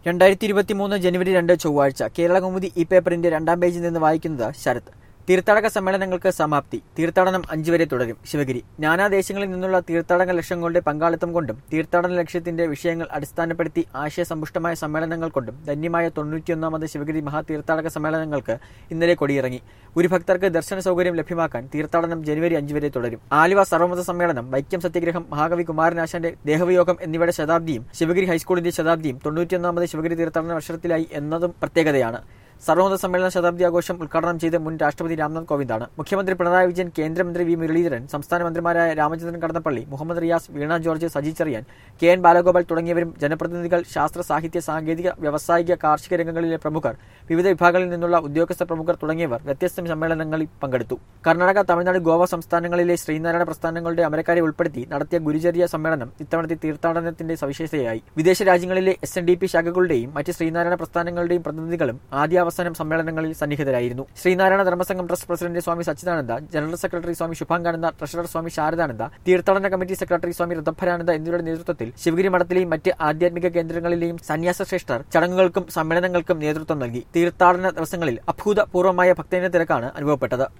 രണ്ടായിരത്തി ഇരുപത്തി മൂന്ന് ജനുവരി രണ്ട് ചൊവ്വാഴ്ച കേരള കൗമുദി ഈ പേപ്പറിന്റെ രണ്ടാം പേജിൽ നിന്ന് വായിക്കുന്നത് ശരത് തീർത്ഥാടക സമ്മേളനങ്ങൾക്ക് സമാപ്തി തീർത്ഥാടനം അഞ്ചു വരെ തുടരും ശിവഗിരി നാനാദേശങ്ങളിൽ നിന്നുള്ള തീർത്ഥാടക ലക്ഷ്യങ്ങളുടെ പങ്കാളിത്തം കൊണ്ടും തീർത്ഥാടന ലക്ഷ്യത്തിന്റെ വിഷയങ്ങൾ അടിസ്ഥാനപ്പെടുത്തി ആശയസമ്പുഷ്ടമായ സമ്മേളനങ്ങൾ കൊണ്ടും ധന്യമായ തൊണ്ണൂറ്റിയൊന്നാമത് ശിവഗിരി മഹാതീർത്ഥാടക സമ്മേളനങ്ങൾക്ക് ഇന്നലെ കൊടിയിറങ്ങി ഗുരുഭക്തർക്ക് ദർശന സൗകര്യം ലഭ്യമാക്കാൻ തീർത്ഥാടനം ജനുവരി അഞ്ച് വരെ തുടരും ആലുവ സർവമത സമ്മേളനം വൈക്കം സത്യഗ്രഹം മഹാകവി കുമാരനാശാന്റെ ദേഹവിയോഗം എന്നിവയുടെ ശതാബ്ദിയും ശിവഗിരി ഹൈസ്കൂളിന്റെ ശതാബ്ദിയും തൊണ്ണൂറ്റിയൊന്നാമത് ശിവഗിരി തീർത്ഥാടന വർഷത്തിലായി എന്നതും പ്രത്യേകതയാണ് സർവമത സമ്മേളന ശതാബ്ദി ആഘോഷം ഉദ്ഘാടനം ചെയ്ത് മുൻ രാഷ്ട്രപതി രാംനാഥ് കോവിന്ദാണ് മുഖ്യമന്ത്രി പിണറായി വിജയൻ കേന്ദ്രമന്ത്രി വി മുരളീധരൻ സംസ്ഥാന മന്ത്രിമാരായ രാമചന്ദ്രൻ കടന്നപ്പള്ളി മുഹമ്മദ് റിയാസ് വീണ ജോർജ് സജി ചെറിയാൻ കെ എൻ ബാലഗോപാൽ തുടങ്ങിയവരും ജനപ്രതിനിധികൾ ശാസ്ത്ര സാഹിത്യ സാങ്കേതിക വ്യാവസായിക കാർഷിക രംഗങ്ങളിലെ പ്രമുഖർ വിവിധ വിഭാഗങ്ങളിൽ നിന്നുള്ള ഉദ്യോഗസ്ഥ പ്രമുഖർ തുടങ്ങിയവർ വ്യത്യസ്ത സമ്മേളനങ്ങളിൽ പങ്കെടുത്തു കർണാടക തമിഴ്നാട് ഗോവ സംസ്ഥാനങ്ങളിലെ ശ്രീനാരായണ പ്രസ്ഥാനങ്ങളുടെ അമരക്കാരെ ഉൾപ്പെടുത്തി നടത്തിയ ഗുരുചര്യ സമ്മേളനം ഇത്തവണത്തെ തീർത്ഥാടനത്തിന്റെ സവിശേഷതയായി വിദേശ രാജ്യങ്ങളിലെ എസ് എൻ ഡി പി ശാഖകളുടെയും മറ്റ് ശ്രീനാരായണ പ്രസ്ഥാനങ്ങളുടെയും പ്രതിനിധികളും ആദ്യാവസാനം സമ്മേളനങ്ങളിൽ സന്നിഹിതരായിരുന്നു Sreenarayana Dharmasangham trust president Swami Sachidananda general secretary Swami Subhangananda treasurer Swami Sharadananda തീർത്ഥാടന കമ്മിറ്റി സെക്രട്ടറി സ്വാമി ഋതഭരാനന്ദ എന്നിവരുടെ നേതൃത്വത്തിൽ ശിവഗിരി മഠത്തിലെയും മറ്റ് ആധ്യാത്മിക കേന്ദ്രങ്ങളിലെയും സന്യാസ ശ്രേഷ്ഠർ ചടങ്ങുകൾക്കും സമ്മേളനങ്ങൾക്കും നേതൃത്വം നൽകി തീർത്ഥാടന ദിവസങ്ങളിൽ അഭൂതപൂർവമായ ഭക്തജന തിരക്കാണ് അനുഭവപ്പെട്ടത്